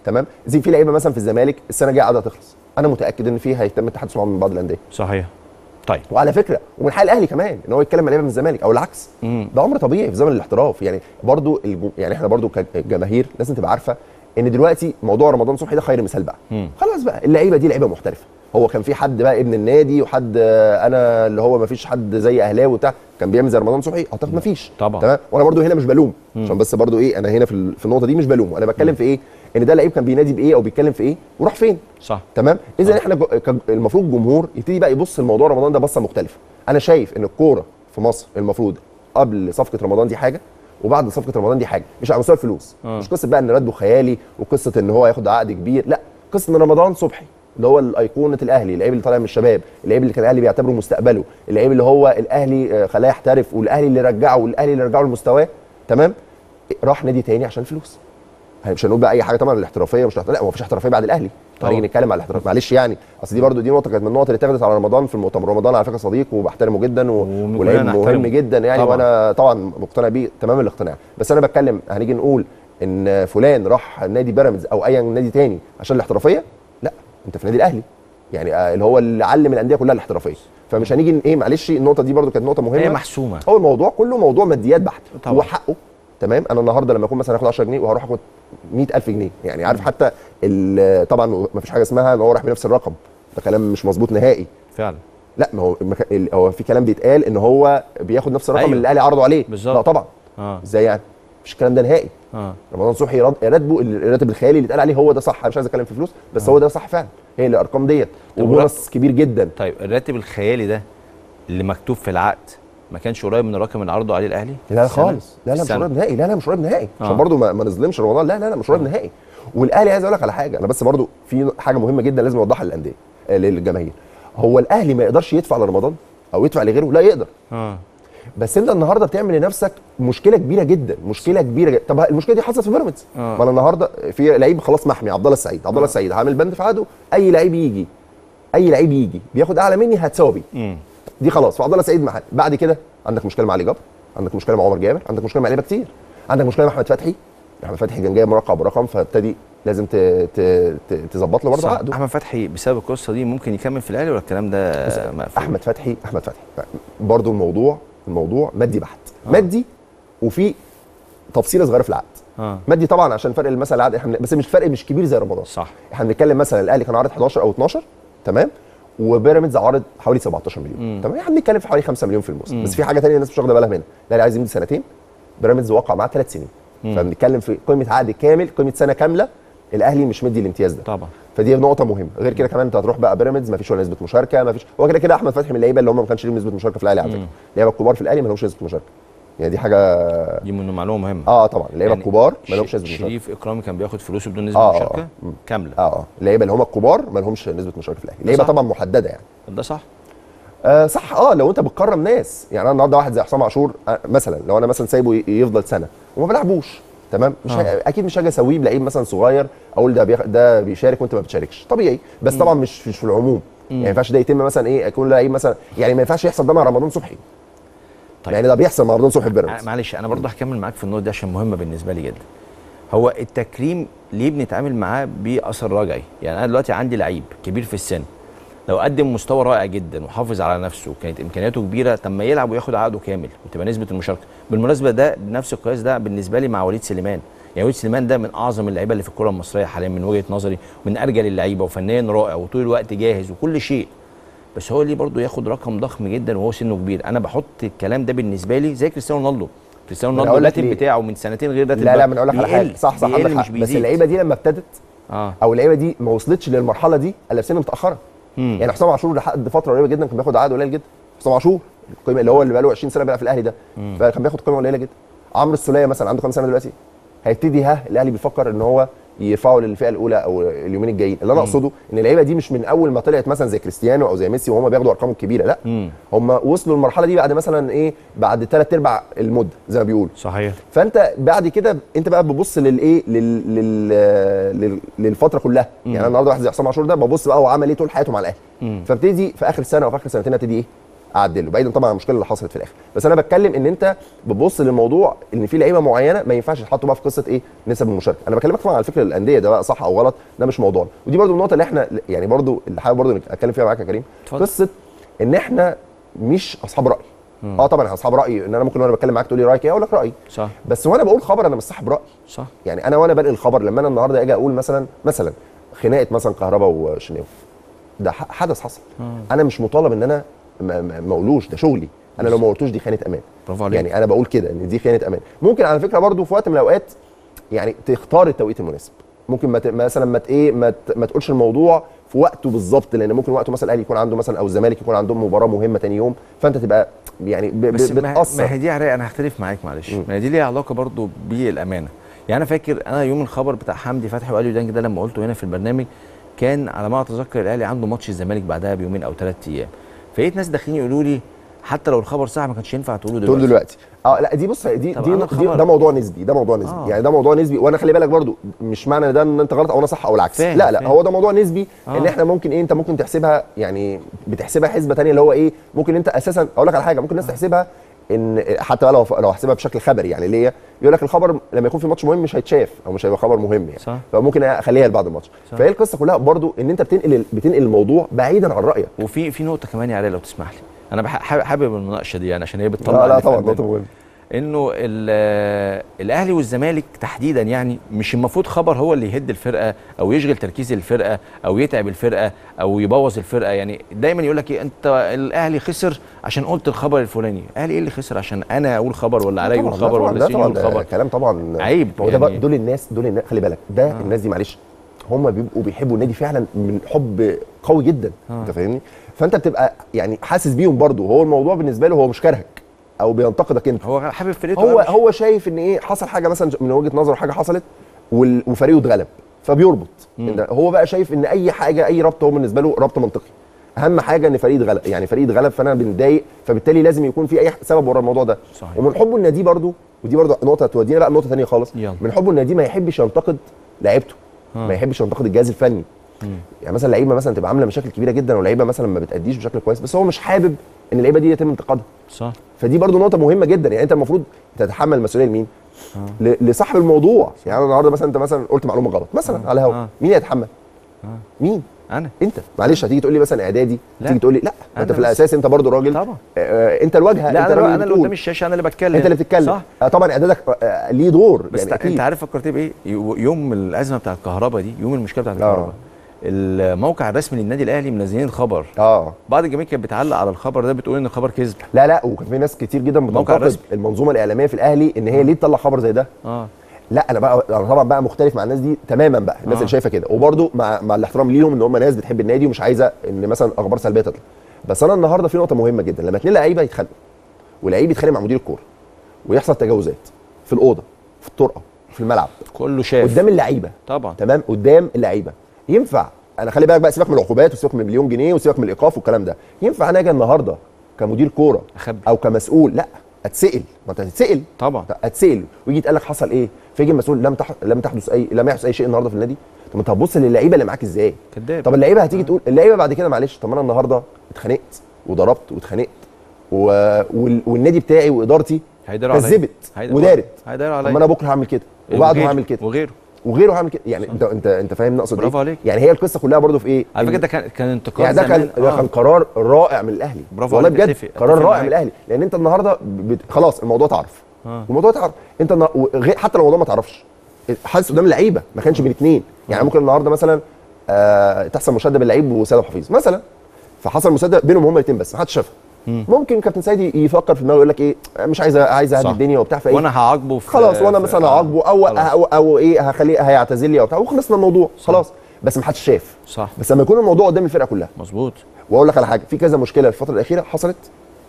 تمام زي في لعيبه مثلا في الزمالك السنه الجايه عقدها تخلص انا متاكد ان في هيتم التحدث معاهم من بعض الانديه صحيح طيب وعلى فكره ومن حق الاهلي كمان ان هو يتكلم مع لعيبه من الزمالك او العكس مم. ده امر طبيعي في زمن الاحتراف يعني برضو الجو... يعني احنا برضو كجماهير لازم تبقى عارفه ان دلوقتي موضوع رمضان صبحي ده خير مثال بقى مم. خلاص بقى اللعيبه دي لعيبه محترفه هو كان في حد بقى ابن النادي وحد آه، انا اللي هو ما فيش حد زي اهلاوي وبتاع كان بيعمل زي رمضان صبحي اعتقد ما فيش طبعا. تمام وانا برضو هنا مش بلوم عشان بس برضو ايه انا هنا في ال- في النقطه دي مش بلوم انا بتكلم في ايه ان ده لعيب كان بينادي بايه او بيتكلم في ايه وراح فين صح تمام اذا احنا جو- ك- المفروض الجمهور يبتدي بقى يبص لموضوع رمضان ده بصه مختلفه انا شايف ان الكوره في مصر المفروض قبل صفقه رمضان دي حاجه وبعد صفقه رمضان دي حاجه مش على مستوى الفلوس آه. مش قصه بقى ان راتبه خيالي وقصه ان هو ياخد عقد كبير لا قصه ان رمضان صبحي اللي هو الايقونه الاهلي اللعيب اللي طالع من الشباب اللعيب اللي كان الاهلي بيعتبره مستقبله اللعيب اللي هو الاهلي آه، خلاه يحترف والاهلي اللي رجعه والاهلي اللي رجعه لمستواه تمام راح نادي تاني عشان الفلوس يعني مش هنقول بقى اي حاجه طبعا الاحترافيه مش الاحتراف- لا هو مفيش احترافيه بعد الاهلي طبعا. هنيجي نتكلم على الاحتراف معلش يعني اصل دي برضو دي نقطه كانت من النقط اللي اتاخدت على رمضان في المؤتمر رمضان على فكره صديق وبحترمه جدا و... وكلنا ولعيب نحترمه. مهم جدا يعني طبعا. وانا طبعا مقتنع بيه تمام الاقتناع بس انا بتكلم هنيجي نقول ان فلان راح نادي بيراميدز او اي نادي تاني عشان الاحترافيه لا انت في النادي الاهلي يعني آه، اللي هو اللي علم الانديه كلها الاحترافيه فمش هنيجي ن- ايه معلش النقطه دي برضو كانت نقطه مهمه هي محسومه هو الموضوع كله موضوع ماديات بحت طبعا. هو حقه تمام انا النهارده لما اكون مثلا هاخد 10 جنيه وهروح اخد 100000 جنيه يعني عارف حتى ال- طبعا ما فيش حاجه اسمها ان هو راح بنفس الرقم ده كلام مش مظبوط نهائي فعلا لا ما هو المكا- ال- هو في كلام بيتقال ان هو بياخد نفس الرقم أيوة. اللي الاهلي عرضه عليه بالظبط. لا طبعا اه ازاي يعني مفيش الكلام ده نهائي اه رمضان صبحي رد- راتبه الراتب الخيالي اللي اتقال عليه هو ده صح انا مش عايز اتكلم في فلوس بس هو ده صح فعلا هي الارقام ديت طب وبونص كبير جدا طيب الراتب الخيالي ده اللي مكتوب في العقد ما كانش قريب من الرقم اللي عرضه عليه الاهلي لا السنة؟ خالص لا لا مش السنة. قريب نهائي لا لا مش قريب نهائي آه. عشان برضو ما, ما نظلمش رمضان لا لا لا مش قريب نهائي والاهلي عايز اقول لك على حاجه انا بس برضو في حاجه مهمه جدا لازم اوضحها للانديه آه، للجماهير هو الاهلي ما يقدرش يدفع لرمضان او يدفع لغيره لا يقدر اه بس انت النهارده بتعمل لنفسك مشكله كبيره جدا مشكله كبيره جدا طب المشكله دي حصلت في بيراميدز آه. ما انا النهارده في لعيب خلاص محمي عبد الله السعيد عبد الله السعيد هعمل بند في عقده اي لعيب يجي اي لعيب يجي بياخد اعلى مني هتساوي بيه امم دي خلاص فعبد الله السعيد محل بعد كده عندك مشكله مع علي جبر عندك مشكله مع عمر جابر عندك مشكله مع لعيبه كتير عندك مشكله مع احمد فتحي احمد فتحي كان جاي مرقع برقم فابتدي لازم ت- ت- ت- تظبط له برضه صح. عقده احمد فتحي بسبب القصه دي ممكن يكمل في الاهلي ولا الكلام ده مقفول احمد فتحي احمد فتحي برضه الموضوع الموضوع مادي بحت مادي وفي تفصيله صغيره في العقد اه مادي طبعا عشان فرق مثلا العقد احنا بس مش فرق مش كبير زي رمضان صح احنا بنتكلم مثلا الاهلي كان عارض 11 او 12 تمام وبيراميدز عارض حوالي 17 مليون مم. تمام احنا بنتكلم في حوالي 5 مليون في الموسم مم. بس في حاجه ثانيه الناس مش واخده بالها منها الاهلي عايز يمضي سنتين بيراميدز وقع معاه ثلاث سنين مم. فبنتكلم في قيمه عقد كامل قيمه سنه كامله الاهلي مش مدي الامتياز ده طبعا فدي نقطه مهمه غير كده كمان انت هتروح بقى بيراميدز ما فيش ولا نسبه مشاركه ما فيش هو كده كده احمد فتحي من اللعيبه اللي هم ما كانش ليهم نسبه مشاركه في الاهلي على فكره مم. اللعيبه الكبار في الاهلي ما لهمش نسبه مشاركه يعني دي حاجه دي من معلومه مهمه اه طبعا اللعيبه يعني الكبار ما لهمش ش- نسبه مشاركه شريف اكرامي كان بياخد فلوسه بدون نسبه آه، آه، مشاركه مم. كامله اه اه اللعيبه اللي هم الكبار ما لهمش نسبه مشاركه في الاهلي اللعيبه صح. طبعا محدده يعني طب ده صح آه صح اه لو انت بتكرم ناس يعني انا النهارده واحد زي حسام عاشور آه مثلا لو انا مثلا سايبه ي- يفضل سنه وما بلعبوش تمام مش آه. آه. اكيد مش هاجي اسويه بلعيب مثلا صغير اقول ده بيخ... ده بيشارك وانت ما بتشاركش طبيعي بس طبعا مش مش في العموم يعني ما ينفعش ده يتم مثلا ايه يكون لعيب مثلا يعني ما ينفعش يحصل ده مع رمضان صبحي طيب. طيب. يعني ده بيحصل مع رمضان صبحي في أنا- بيراميدز معلش انا برضه هكمل معاك في النقطه دي عشان مهمه بالنسبه لي جدا هو التكريم ليه بنتعامل معاه باثر رجعي يعني انا دلوقتي عندي لعيب كبير في السن لو قدم مستوى رائع جدا وحافظ على نفسه وكانت امكانياته كبيره طب ما يلعب وياخد عقده كامل وتبقى نسبه المشاركه بالمناسبه ده بنفس القياس ده بالنسبه لي مع وليد سليمان يعني وليد سليمان ده من اعظم اللعيبه اللي في الكره المصريه حاليا من وجهه نظري من ارجل اللعيبه وفنيا رائع وطول الوقت جاهز وكل شيء بس هو ليه برضه ياخد رقم ضخم جدا وهو سنه كبير انا بحط الكلام ده بالنسبه لي زي كريستيانو رونالدو كريستيانو أنا رونالدو أقول لك الراتب ليه. بتاعه من سنتين غير راتب لا لا بقى. ما انا اقول لك على بيقل- حاجه صح صح بيقل عندك مش حق بيزيد بس اللعيبه دي لما ابتدت اه او اللعيبه دي ما وصلتش للمرحله دي الا في سن متاخره مم. يعني حسام عاشور لحد فتره قريبه جدا كان بياخد عقد قليل جدا حسام عاشور القيمه اللي هو اللي بقى له 20 سنه بيلعب في الاهلي ده فكان بياخد قيمه قليله جدا عمرو السوليه مثلا عنده كام سنه دلوقتي هيبتدي ها الاهلي بيفكر ان هو يرفعه للفئه الاولى او اليومين الجايين اللي انا اقصده ان اللعيبه دي مش من اول ما طلعت مثلا زي كريستيانو او زي ميسي وهم بياخدوا ارقام كبيره لا مم. هم وصلوا للمرحله دي بعد مثلا ايه بعد ثلاث ارباع المده زي ما بيقولوا صحيح فانت بعد كده انت بقى بتبص للايه لل... لل... لل... للفتره كلها يعني انا النهارده واحد زي حسام عاشور ده ببص بقى هو عمل ايه طول حياته مع الاهلي مم. فابتدي في اخر سنه او في اخر سنتين ابتدي ايه اعدله بعيدا طبعا عن المشكله اللي حصلت في الاخر بس انا بتكلم ان انت بتبص للموضوع ان في لعيبه معينه ما ينفعش يتحطوا بقى في قصه ايه نسب المشاركه انا بكلمك طبعا على فكره الانديه ده بقى صح او غلط ده مش موضوعنا ودي برضو النقطه اللي احنا يعني برضو اللي حابب برضو اتكلم فيها معاك يا كريم اتفضل. قصه ان احنا مش اصحاب راي اه طبعا اصحاب راي ان انا ممكن وانا بتكلم معاك تقول لي رايك ايه اقول لك رايي صح بس وانا بقول خبر انا مش صاحب راي صح يعني انا وانا بنقل الخبر لما انا النهارده اجي اقول مثلا مثلا خناقه مثلا كهرباء وشناوي ده ح- حدث حصل انا مش مطالب ان انا ما- ما ما اقولوش ده شغلي انا لو ما قلتوش دي خيانه امان برافو عليك يعني انا بقول كده ان دي خيانه امان ممكن على فكره برضو في وقت من الاوقات يعني تختار التوقيت المناسب ممكن ما ت- مثلا ما ت- ايه ما, ت- ما تقولش الموضوع في وقته بالظبط لان ممكن وقته مثلا الاهلي يكون عنده مثلا او الزمالك يكون عندهم مباراه مهمه تاني يوم فانت تبقى يعني ب- ب- بس ما- ما بتاثر هي دي عراق انا هختلف معاك معلش ما هي دي ليها علاقه برضو بالامانه يعني انا فاكر انا يوم الخبر بتاع حمدي فتحي واليو دانج ده لما قلته هنا في البرنامج كان على ما اتذكر الاهلي عنده ماتش الزمالك بعدها بيومين او ثلاث ايام فلقيت ناس داخلين يقولوا لي حتى لو الخبر صح ما كانش ينفع تقوله دلوقتي تقول دلوقتي اه لا دي بص دي طب دي, أنا دي خبر- ده موضوع نسبي ده موضوع نسبي آه. يعني ده موضوع نسبي وانا خلي بالك برضو مش معنى ده ان انت غلط او انا صح او العكس فاهم، لا لا فاهم. هو ده موضوع نسبي آه. ان احنا ممكن ايه انت ممكن تحسبها يعني بتحسبها حسبه تانية اللي هو ايه ممكن انت اساسا اقول لك على حاجه ممكن الناس تحسبها ان حتى بقى لو لو احسبها بشكل خبري يعني ليه يقول لك الخبر لما يكون في ماتش مهم مش هيتشاف او مش هيبقى خبر مهم يعني صح. فممكن اخليها لبعد الماتش صح. فهي القصه كلها برضو ان انت بتنقل بتنقل الموضوع بعيدا عن رايك وفي في نقطه كمان يا علاء لو تسمح لي انا بح- حابب حابب المناقشه دي يعني عشان هي بتطلع لا لا اللي في طبعا قلبنا. نقطه مهمه انه ال- الاهلي والزمالك تحديدا يعني مش المفروض خبر هو اللي يهد الفرقه او يشغل تركيز الفرقه او يتعب الفرقه او يبوظ الفرقه يعني دايما يقول لك ايه انت الاهلي خسر عشان قلت الخبر الفلاني الاهلي ايه اللي خسر عشان انا اقول خبر ولا علي يقول طبعاً، لا خبر طبعاً، ولا لا سيني طبعاً، يقول ده خبر كلام طبعا عيب ما هو ده بقى يعني. دول الناس دول الناس خلي بالك ده آه. الناس دي معلش هم بيبقوا بيحبوا النادي فعلا من حب قوي جدا آه. آه. انت فاهمني فانت بتبقى يعني حاسس بيهم برضو هو الموضوع بالنسبه له هو مش كارهك او بينتقدك انت هو حابب فرقته هو أوي. هو شايف ان ايه حصل حاجه مثلا من وجهه نظره حاجه حصلت وال- وفريقه اتغلب فبيربط إن هو بقى شايف ان اي حاجه اي ربط هو بالنسبه له ربط منطقي اهم حاجه ان فريق اتغلب يعني فريق اتغلب فانا بنضايق فبالتالي لازم يكون في اي سبب ورا الموضوع ده صحيح. ومن حبه النادي برضو ودي برضو نقطه تودينا بقى نقطه ثانيه خالص يلا. من حبه النادي ما يحبش ينتقد لعيبته آه. ما يحبش ينتقد الجهاز الفني يعني مثلا لعيبه مثلا تبقى عامله مشاكل كبيره جدا ولعيبه مثلا ما بتاديش بشكل كويس بس هو مش حابب ان اللعيبه دي يتم انتقادها صح فدي برضو نقطه مهمه جدا يعني انت المفروض تتحمل المسؤوليه لمين ل- لصاحب الموضوع يعني أنا النهارده مثلا انت مثلا قلت معلومه غلط مثلا آه. على الهوا آه. مين يتحمل آه. مين انا انت معلش هتيجي تقول لي مثلا اعدادي لا. تيجي تقول لي لا أنا انت في بس. الاساس انت برضو راجل طبعا. آه انت الواجهه لا انت انا الراجل انا اللي بتقول. قدام الشاشه انا اللي بتكلم انت اللي بتتكلم صح آه طبعا اعدادك آه ليه دور بس يعني يعني اكيد انت عارف فكرتني بايه يو- يوم الازمه بتاعت الكهرباء دي يوم المشكله بتاعت آه. الكهرباء الموقع الرسمي للنادي الاهلي منزلين خبر اه بعض الجماهير كانت بتعلق على الخبر ده بتقول ان الخبر كذب لا لا وكان في ناس كتير جدا الموقع بتنتقد الرسمي. المنظومه الاعلاميه في الاهلي ان هي ليه تطلع خبر زي ده اه لا انا بقى انا طبعا بقى مختلف مع الناس دي تماما بقى الناس آه. اللي شايفه كده وبرده مع مع الاحترام ليهم ان هم ناس بتحب النادي ومش عايزه ان مثلا اخبار سلبيه تطلع بس انا النهارده في نقطه مهمه جدا لما اتنين لعيبه يتخانقوا ولعيب يتخانق مع مدير الكوره ويحصل تجاوزات في الاوضه في الطرقه في الملعب كله شاف قدام اللعيبه طبعا تمام قدام اللعيبه ينفع انا خلي بالك بقى سيبك من العقوبات وسيبك من مليون جنيه وسيبك من الايقاف والكلام ده ينفع انا اجي النهارده كمدير كوره اخبي او كمسؤول لا اتسال ما انت هتتسال طبعا اتسال ويجي يتقال لك حصل ايه فيجي المسؤول لم تح... لم تحدث اي لم يحدث اي شيء النهارده في النادي طب انت هتبص للعيبه اللي معاك ازاي كداب طب اللعيبه هتيجي تقول اللعيبه بعد كده معلش طب انا النهارده اتخانقت وضربت واتخانقت و... وال... والنادي بتاعي وادارتي هيداروا عليا كذبت هيداروا- ودارت هيداروا طب عليا ما انا بكره هعمل كده وبعده وغيره- هعمل كده وغيره وغيره هعمل كده يعني انت انت انت فاهم نقصد برافو ايه عليك. يعني هي القصه كلها برضو في ايه على فكره إن- ده كان كان انتقاد يعني ده كان زمان. ده كان قرار رائع من الاهلي برافو والله عليك، بجد أتفق- قرار أتفق رائع معاك. من الاهلي لان انت النهارده بت... خلاص الموضوع اتعرف آه. الموضوع اتعرف انت النا- وغي- حتى لو الموضوع ما اتعرفش حاسس قدام اللعيبه ما كانش بين اثنين يعني ممكن النهارده مثلا آه تحصل مشاده بين لعيب وسيد أبو حفيظ مثلا فحصل مشاده بينهم هما الاثنين بس ما حدش شافها ممكن كابتن سيد يفكر في دماغه يقول لك ايه مش عايز عايز اهدي صح. الدنيا وبتاع فايه وانا هعاقبه في خلاص وانا في- مثلا آه، هعاقبه او, خلاص. أو او ايه هخليه هيعتذر لي او بتاع وخلصنا الموضوع خلاص بس ما حدش شاف صح بس لما يكون الموضوع قدام الفرقه كلها مظبوط واقول لك على حاجه في كذا مشكله الفتره الاخيره حصلت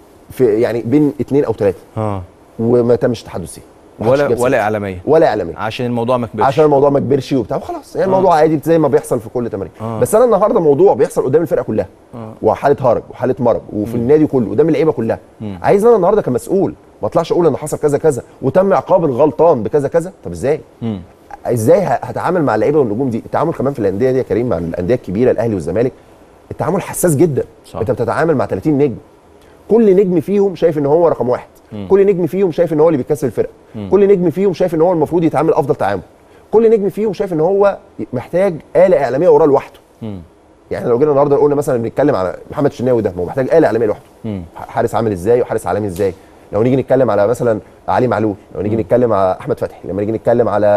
في يعني بين اثنين او ثلاثه اه وما تمش التحدث فيه ما حدش ولا جاب ولا سيرته. اعلاميه ولا اعلاميه عشان الموضوع ما كبرش عشان الموضوع ما كبرش وبتاع وخلاص يعني الموضوع عادي زي ما بيحصل في كل تمارين آه. بس انا النهارده موضوع بيحصل قدام الفرقه كلها آه. وحاله هرج وحاله مرض وفي النادي كله قدام اللعيبه كلها عايز انا النهارده كمسؤول ما اطلعش اقول ان حصل كذا كذا وتم عقاب الغلطان بكذا كذا طب ازاي مم. ازاي ه- هتعامل مع اللعيبه والنجوم دي التعامل كمان في الانديه دي يا كريم مع الانديه الكبيره الاهلي والزمالك التعامل حساس جدا صح. انت بتتعامل مع 30 نجم كل نجم فيهم شايف ان هو رقم واحد مم. كل نجم فيهم شايف ان هو اللي بيكسب الفرقه مم. كل نجم فيهم شايف ان هو المفروض يتعامل افضل تعامل كل نجم فيهم شايف ان هو محتاج آلة إعلامية وراه لوحده مم. يعني لو جينا النهارده قلنا مثلا بنتكلم على محمد الشناوي ده ما هو محتاج آلة إعلامية لوحده مم. حارس عامل ازاي وحارس عالمي ازاي لو نيجي نتكلم على مثلا علي معلول لو نيجي نتكلم على احمد فتحي لما نيجي نتكلم على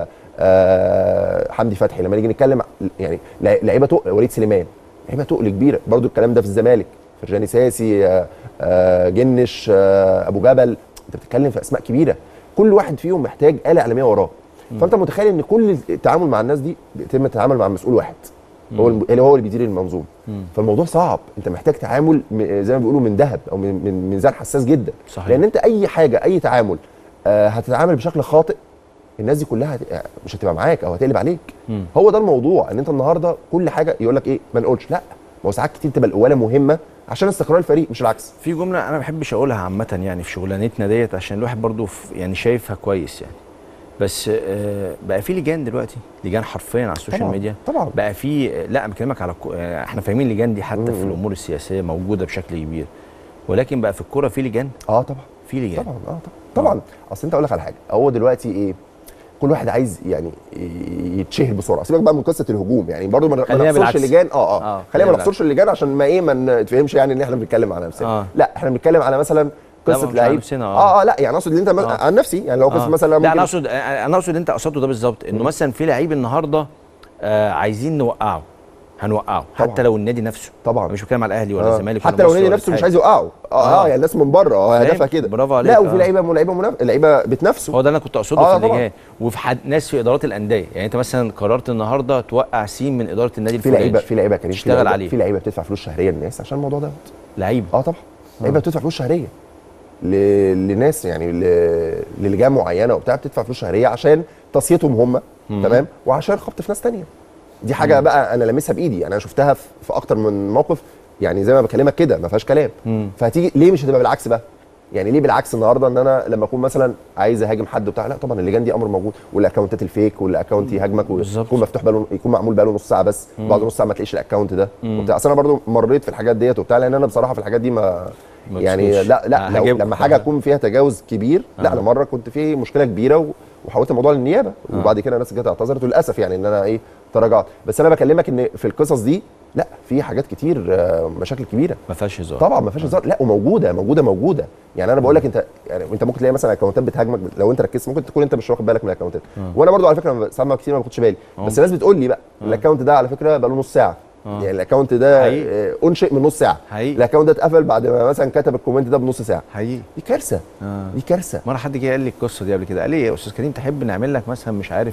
آه، حمدي فتحي لما نيجي نتكلم يعني لع- لعيبه تقل وليد سليمان لعيبه تقل كبيره برضو الكلام ده في الزمالك فرجاني ساسي آه، آه، جنش آه، ابو جبل انت بتتكلم في اسماء كبيره كل واحد فيهم محتاج آلة إعلامية وراه فانت متخيل ان كل التعامل مع الناس دي بيتم التعامل مع مسؤول واحد هو الم- اللي هو اللي بيدير المنظومه مم. فالموضوع صعب انت محتاج تعامل م- زي ما بيقولوا من ذهب او من من ميزان حساس جدا صحيح. لان انت اي حاجه اي تعامل آه، هتتعامل بشكل خاطئ الناس دي كلها هت- مش هتبقى معاك او هتقلب عليك مم. هو ده الموضوع ان انت النهارده كل حاجه يقول لك ايه ما نقولش لا ما هو ساعات كتير تبقى القواله مهمه عشان استقرار الفريق مش العكس في جمله انا ما بحبش اقولها عامه يعني في شغلانتنا ديت عشان الواحد برضو في يعني شايفها كويس يعني بس آه، بقى في لجان دلوقتي لجان حرفيا على السوشيال طبعا ميديا طبعا بقى في لا انا بكلمك على الكو... يعني احنا فاهمين اللجان دي حتى في مم. الامور السياسيه موجوده بشكل كبير ولكن بقى في الكوره في لجان اه طبعا في لجان طبعا اه طبعا طبعا اصل انت اقول لك على حاجه هو دلوقتي ايه كل واحد عايز يعني يتشهر بسرعه سيبك بقى من قصه الهجوم يعني برضو ما ما خلينا نحصرش بالعكس. اللجان اه اه, آه، خلينا خلينا ما نحصرش اللجان عشان ما ايه ما نتفهمش يعني ان احنا بنتكلم على نفسنا آه. لا احنا بنتكلم على مثلا لا، قصه مش على لعيب نفسنا، آه. اه اه لا يعني اقصد ان انت آه. عن نفسي يعني لو قصه آه. مثلا لا ممكن انا اقصد انا اقصد اللي انت قصدته ده بالظبط انه مثلا في لعيب النهارده آه عايزين نوقعه هنوقعه طبعاً. حتى لو النادي نفسه طبعا مش بتكلم على الاهلي ولا آه. الزمالك ولا حتى لو مصر النادي ولا نفسه مش الاتحاد. عايز يوقعه اه, آه. آه يعني الناس من بره اه فاهم؟ هدفها كده برافو عليك، لا وفي آه. لعيبه لعيبه منافسه لعيبه بتنافسوا هو ده اللي انا كنت اقصده آه، في طبعاً. اللجان وفي حد ناس في ادارات الانديه يعني انت مثلا قررت النهارده توقع سين من اداره النادي في الفلاني لعيبه في لعيبه يا كريم في تشتغل لعيبة- عليه. في لعيبه بتدفع فلوس شهريه للناس عشان الموضوع دوت لعيب اه طبعا لعيبه بتدفع فلوس شهريه ل... لناس يعني ل... للجان معينه وبتاع بتدفع فلوس شهريه عشان تصيتهم هم تمام وعشان خبط في ناس تانية دي حاجه بقى انا لامسها بايدي انا شفتها في... في اكتر من موقف يعني زي ما بكلمك كده ما فيهاش كلام مم. فهتيجي ليه مش هتبقى بالعكس بقى يعني ليه بالعكس النهارده ان انا لما اكون مثلا عايز اهاجم حد وبتاع لا طبعا اللجان دي امر موجود والاكونتات الفيك والاكونت يهاجمك بالظبط. ويكون مفتوح بقاله يكون معمول بقاله نص ساعه بس بعد نص ساعه ما تلاقيش الاكونت ده مم. وبتاع اصل انا برضو مريت في الحاجات ديت وبتاع لان انا بصراحه في الحاجات دي ما ما يعني تسكتش. لا لا لو هجيب- لما حاجه تكون فيها تجاوز كبير لا آه. انا مره كنت في مشكله كبيره و- وحولت الموضوع للنيابه وبعد كده الناس جت اعتذرت وللاسف يعني ان انا ايه تراجعت بس انا بكلمك ان في القصص دي لا في حاجات كتير آه، مشاكل كبيره ما فيهاش هزار طبعا ما فيش هزار لا وموجوده موجوده موجوده يعني انا بقول لك انت يعني انت ممكن تلاقي مثلا اكونتات بتهاجمك لو انت ركزت ممكن تكون انت مش واخد بالك من الاكونتات وانا برضو على فكره ما- ساعات ما كتير ما باخدش بالي بس الناس بتقول لي بقى الاكونت ده على فكره بقى له نص ساعه آه. يعني الاكونت ده حقيقي. آه، انشئ من نص ساعه حقيقي. الاكونت ده اتقفل بعد ما مثلا كتب الكومنت ده بنص ساعه حقيقي دي كارثه آه. دي كارثه مره حد جه قال لي القصه دي قبل كده قال لي يا استاذ كريم تحب نعمل لك مثلا مش عارف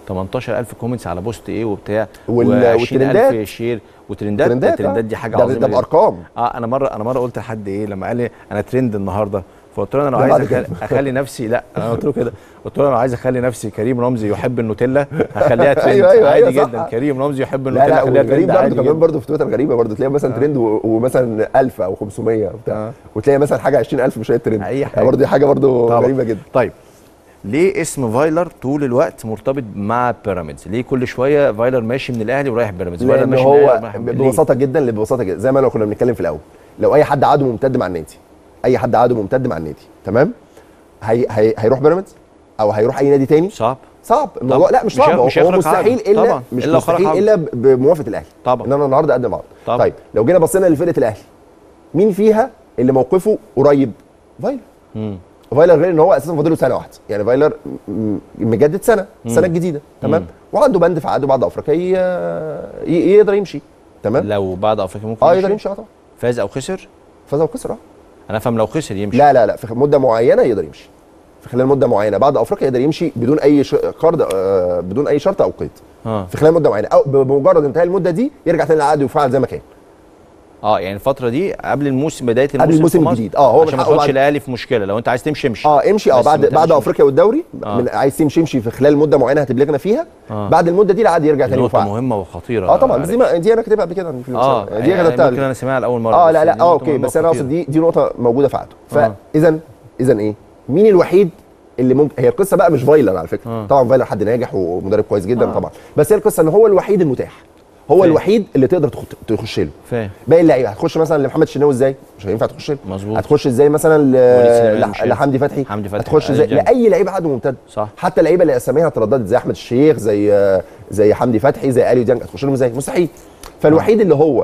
18000 كومنتس على بوست ايه وبتاع وال- و20,000 والترندات. شير وترندات ترندات آه. الترندات دي حاجه ده- عظيمه ده جداً. بارقام اه انا مره انا مره قلت لحد ايه لما قال لي انا ترند النهارده فقلت له انا لو ده عايز بعد أخلي, كده. اخلي نفسي لا انا قلت له كده قلت له انا لو عايز اخلي نفسي كريم رمزي يحب النوتيلا هخليها ترند أيوة، أيوة، عادي أيوة، صح. جدا كريم رمزي يحب لا النوتيلا لا خليها وغريب ترند برضه عادي كمان جدا برضه في تويتر غريبه برضه تلاقي مثلا ترند و- ومثلا 1000 او 500 وبتاع آه. وتلاقي مثلا حاجه 20000 مش هي ترند أي حاجة. يعني برضه دي حاجه برضه طبعا. غريبه جدا طيب ليه اسم فايلر طول الوقت مرتبط مع بيراميدز؟ ليه كل شويه فايلر ماشي من الاهلي ورايح بيراميدز؟ فايلر لان ماشي من الأهلي هو ورايح بيراميدز. ليه؟ ببساطه جدا ببساطه جدا زي ما لو كنا بنتكلم في الاول لو اي حد عقده ممتد مع النادي اي حد عقده ممتد مع النادي تمام هي هي هيروح بيراميدز او هيروح اي نادي تاني صعب صعب الموضوع طبعا. لا مش مش صعب هي- مش هو هيخرج مستحيل عقد. الا طبعا. مش إلا لو خرج مستحيل عقد. الا ب- بموافقه الاهلي طبعا. ان انا النهارده اقدم عقد طبعا. طيب لو جينا بصينا لفرقه الاهلي مين فيها اللي موقفه قريب فايلر مم. فايلر غير ان هو اساسا فاضل له سنه واحده يعني فايلر م- مجدد سنه السنه الجديده تمام مم. وعنده بند في عقده بعد افريقيا ي- ي- يقدر يمشي تمام لو بعد افريقيا ممكن اه يقدر يمشي اه طبعا فاز او خسر فاز وخسر اه انا افهم لو خسر يمشي لا لا لا في مده معينه يقدر يمشي في خلال مده معينه بعد افريقيا يقدر يمشي بدون اي ش... قرض آه بدون اي شرط او قيد اه في خلال مده معينه او بمجرد انتهاء المده دي يرجع تاني العقد ويفعل زي ما كان اه يعني الفتره دي قبل الموسم بدايه الموسم الموسم في مصر، الجديد. آه، هو من عشان ما حقه تحطش بعد- الاهلي في مشكله لو انت عايز تمشي امشي اه امشي اه بس بعد ما بعد تعملش افريقيا والدوري آه. من عايز تمشي امشي في خلال مده معينه هتبلغنا فيها آه. بعد المده دي العقد يرجع تاني نقطه ويفعل مهمه وخطيره اه طبعا بس دي ما دي انا كاتبها قبل كده في اه المسابقة. دي يعني كتبتها ممكن انا سامعها لاول مره اه بس لا لا دي اه نقطة اوكي مهمة بس انا وخطيرة. اقصد دي دي نقطه موجوده في عقده آه. فاذا اذا ايه مين الوحيد اللي ممكن هي القصه بقى مش فايلر على فكره آه. طبعا فايلر حد ناجح ومدرب كويس جدا آه. طبعا بس هي القصه ان هو الوحيد المتاح هو فاهم. الوحيد اللي تقدر تخ- تخش له فاهم باقي اللعيبه هتخش مثلا لمحمد الشناوي ازاي مش هينفع تخش له مظبوط هتخش ازاي مثلا ل... سليمان مش لح... هينفع. لحمدي فتحي حمدي فتحي هتخش ازاي آل جنب. لاي لعيب عقده ممتد صح حتى اللعيبه اللي اساميها اترددت زي احمد الشيخ زي زي حمدي فتحي زي اليو ديانج هتخش لهم ازاي مستحيل فالوحيد اللي هو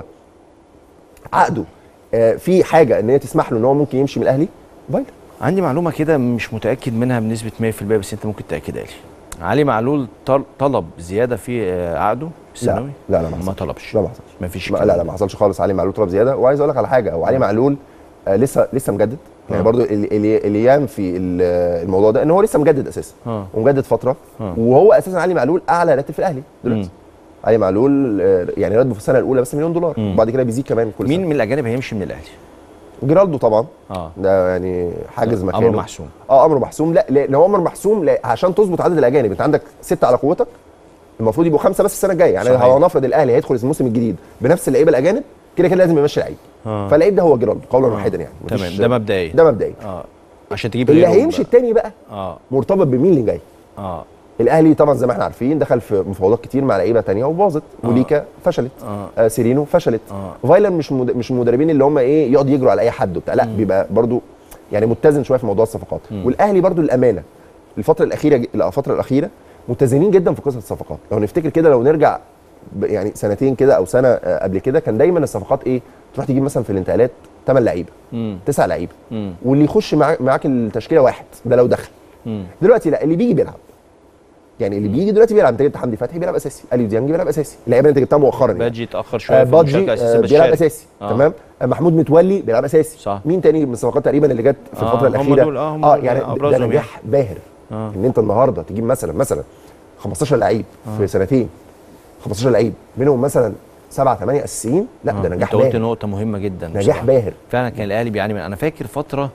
عقده آه، في حاجه ان هي تسمح له ان هو ممكن يمشي من الاهلي فايلر عندي معلومه كده مش متاكد منها بنسبه 100% بس انت ممكن تاكدها لي علي معلول طل- طلب زياده في آه، عقده الثانوي لا لا لا ما ما حصلش. طلبش لا ما حصلش ما فيش ما لا لا ما حصلش خالص علي معلول طلب زياده وعايز اقول لك على حاجه هو علي معلول آه لسه لسه مجدد يعني آه. برضو اللي, اللي اللي ينفي ال- الموضوع ده ان هو لسه مجدد اساسا اه ومجدد فتره آه. وهو اساسا علي معلول اعلى راتب في الاهلي دلوقتي مم. علي معلول آه، يعني راتبه في السنه الاولى بس مليون دولار مم. وبعد كده بيزيد كمان كل مين سنه من الاجانب هيمشي من الاهلي؟ جيرالدو طبعا اه ده يعني حاجز امر مكانه محسوم اه امر محسوم لا لان هو امر محسوم لا عشان تظبط عدد الاجانب انت عندك سته على قوتك المفروض يبقوا خمسه بس السنه الجايه يعني صحيح. لو نفرض الاهلي هيدخل الموسم الجديد بنفس اللعيبه الاجانب كده كده لازم يمشي لعيب آه. فاللعيب ده هو جيرالدو قولا آه. واحدا يعني تمام مفيش- ده مبدئيا ده مبدئيا اه عشان تجيب اللي غيرهم هيمشي بقى. التاني بقى اه مرتبط بمين اللي جاي اه الاهلي طبعا زي ما احنا عارفين دخل في مفاوضات كتير مع لعيبه تانية وباظت آه. وليكا فشلت اه آه سيرينو فشلت اه فايلر مش مد... مش المدربين اللي هم ايه يقعد يجروا على اي حد وبتاع لا مم. بيبقى برضو يعني متزن شويه في موضوع الصفقات مم. والاهلي برضو الامانه الفتره الاخيره الفتره الاخيره متزنين جدا في قصه الصفقات لو نفتكر كده لو نرجع ب- يعني سنتين كده او سنه آه، قبل كده كان دايما الصفقات ايه تروح تجيب مثلا في الانتقالات 8 لعيبه امم 9 لعيبه امم واللي يخش معاك معاك التشكيله واحد ده لو دخل امم دلوقتي لا اللي بيجي بيلعب يعني اللي بيجي دلوقتي بيلعب انت جبت حمدي فتحي بيلعب اساسي اليو ديانج بيلعب اساسي اللعيبه اللي انت جبتها مؤخرا يعني. باجي اتاخر شويه آه في بادجي المشاركة آه أساسي، بس بيلعب شارك. اساسي آه. تمام آه محمود متولي بيلعب اساسي صح. مين تاني من الصفقات تقريبا اللي جت في آه، الفتره هم الاخيره دول، آه، هم اه دول يعني ده أبرزهم نجاح باهر اه ان انت النهارده تجيب مثلا مثلا 15 لعيب في سنتين 15 لعيب منهم مثلا سبعه ثمانيه اساسيين لا آه. ده نجاح انت قلت باهر نقطه مهمه جدا نجاح بصراحة. باهر فعلا كان الاهلي بيعاني من انا فاكر فتره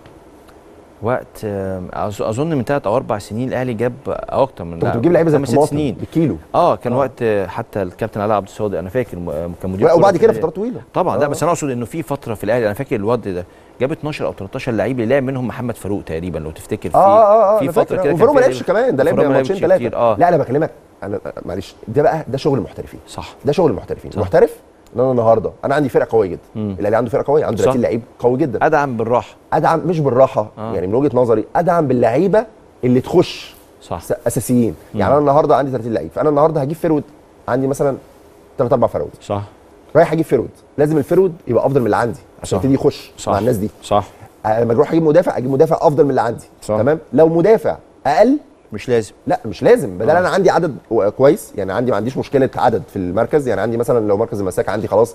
وقت آه، أظ- اظن من ثلاث او اربع سنين الاهلي جاب او اكتر من انت كنت بتجيب لعيبه زي خمس ست الطماطم سنين بالكيلو اه كان آه. وقت آه، حتى الكابتن علاء عبد الصادق انا فاكر م- آه، كان مدير لا، كرة وبعد في كده الأهلي. فترات طويله طبعا لا آه. بس انا اقصد انه في فتره في الاهلي انا فاكر الواد ده جاب 12 او 13 لعيب اللي لعب منهم محمد فاروق تقريبا لو تفتكر في اه اه اه في أنا فتره فاكر. كده كان وفاروق ما في لعبش كمان ده لعب وفاروق ما ماتشين لعبش كتير، ثلاثه اه لا انا بكلمك انا معلش ده بقى ده شغل المحترفين صح ده شغل المحترفين صح. المحترف ان انا النهارده انا عندي فرقه قويه جدا مم. الاهلي عنده فرقه قويه عنده صح. 30 لعيب قوي جدا ادعم بالراحه ادعم مش بالراحه آه. يعني من وجهه نظري ادعم باللعيبه اللي تخش صح س- اساسيين مم. يعني انا النهارده عندي 30 لعيب فانا النهارده هجيب فرود عندي مثلا ثلاث اربع فرود صح رايح اجيب فرود لازم الفرود يبقى افضل من اللي عندي عشان صح. يبتدي يخش صح مع الناس دي صح آه، لما اروح اجيب مدافع اجيب مدافع افضل من اللي عندي صح. تمام لو مدافع اقل مش لازم لا مش لازم بدل آه. انا عندي عدد و- كويس يعني عندي ما عنديش مشكله عدد في المركز يعني عندي مثلا لو مركز المساك عندي خلاص